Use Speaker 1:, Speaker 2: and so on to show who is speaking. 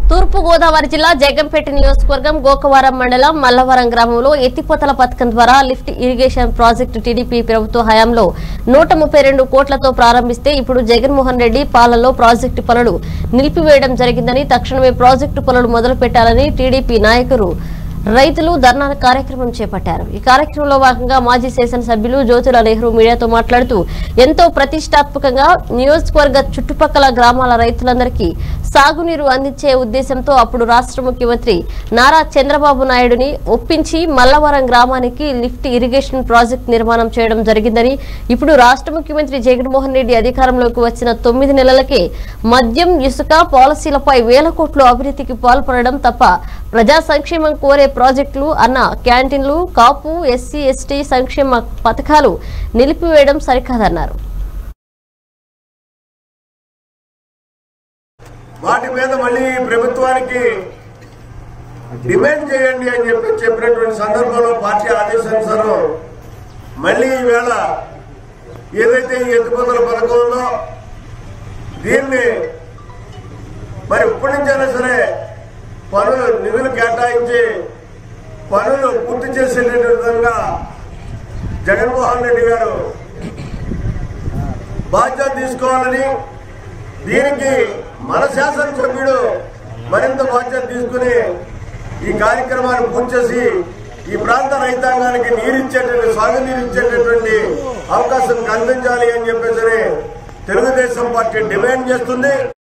Speaker 1: తూర్పు గోదావరి జిల్లా జగంపేట నియోజకవర్గం గోకవరం మండలం మల్లవరం గ్రామంలో ఎత్తిపోతల పథకం ద్వారా లిఫ్ట్ ఇరిగేషన్ ప్రాజెక్టు టీడీపీ ప్రభుత్వ హయాంలో నూట ముప్పై రెండు కోట్లతో ప్రారంభిస్తే ఇప్పుడు జగన్మోహన్ రెడ్డి పాలనలో ప్రాజెక్టు పనులు నిలిపివేయడం జరిగిందని తక్షణమే ప్రాజెక్టు పనులు మొదలు పెట్టాలని టీడీపీ నాయకులు రైతులు ధర్నా కార్యక్రమం చేపట్టారు ఈ కార్యక్రమంలో భాగంగా మాజీ శాసనసభ్యులు జ్యోతుల నెహ్రూ మీడియాతో మాట్లాడుతూ ఎంతో ప్రతిష్టాత్మకంగా నియోజకవర్గ చుట్టుపక్కల గ్రామాల రైతులందరికీ సాగునీరు అందించే ఉద్దేశంతో అప్పుడు రాష్ట్ర ముఖ్యమంత్రి నారా చంద్రబాబు నాయుడుని ఒప్పించి మల్లవరం గ్రామానికి లిఫ్ట్ ఇరిగేషన్ ప్రాజెక్ట్ నిర్మాణం చేయడం జరిగిందని ఇప్పుడు రాష్ట్ర ముఖ్యమంత్రి జగన్మోహన్ రెడ్డి అధికారంలోకి వచ్చిన తొమ్మిది నెలలకే మద్యం ఇసుక పాలసీలపై వేల కోట్లు అభివృద్ధికి పాల్పడడం తప్ప ప్రజా సంక్షేమం కోరే ప్రాజెక్టులు అన్న క్యాంటీన్లు కాపు ఎస్సీ ఎస్టీ సంక్షేమ పథకాలు నిలిపివేయడం సరికాదన్నారు
Speaker 2: వాటి మీద మళ్ళీ ప్రభుత్వానికి డిమాండ్ చేయండి అని చెప్పి చెప్పినటువంటి సందర్భంలో పార్టీ ఆదేశానుసారం మళ్ళీ ఈవేళ ఏదైతే ఈ ఎత్తిపోతల పథకం ఉందో దీన్ని మరి ఇప్పటి నుంచైనా సరే పనులు నిధులు కేటాయించి పనులు పూర్తి చేసేటటువంటి విధంగా జగన్మోహన్ రెడ్డి గారు బాధ్యత తీసుకోవాలని దీనికి మన శాసనసభ్యుడు మరింత బాధ్యత తీసుకుని ఈ కార్యక్రమాన్ని పూర్తి చేసి ఈ ప్రాంత రైతాంగానికి నీరిచ్చేటువంటి సాగునీరు ఇచ్చేటటువంటి అవకాశం కల్పించాలి అని చెప్పేసి తెలుగుదేశం పార్టీ డిమాండ్ చేస్తుంది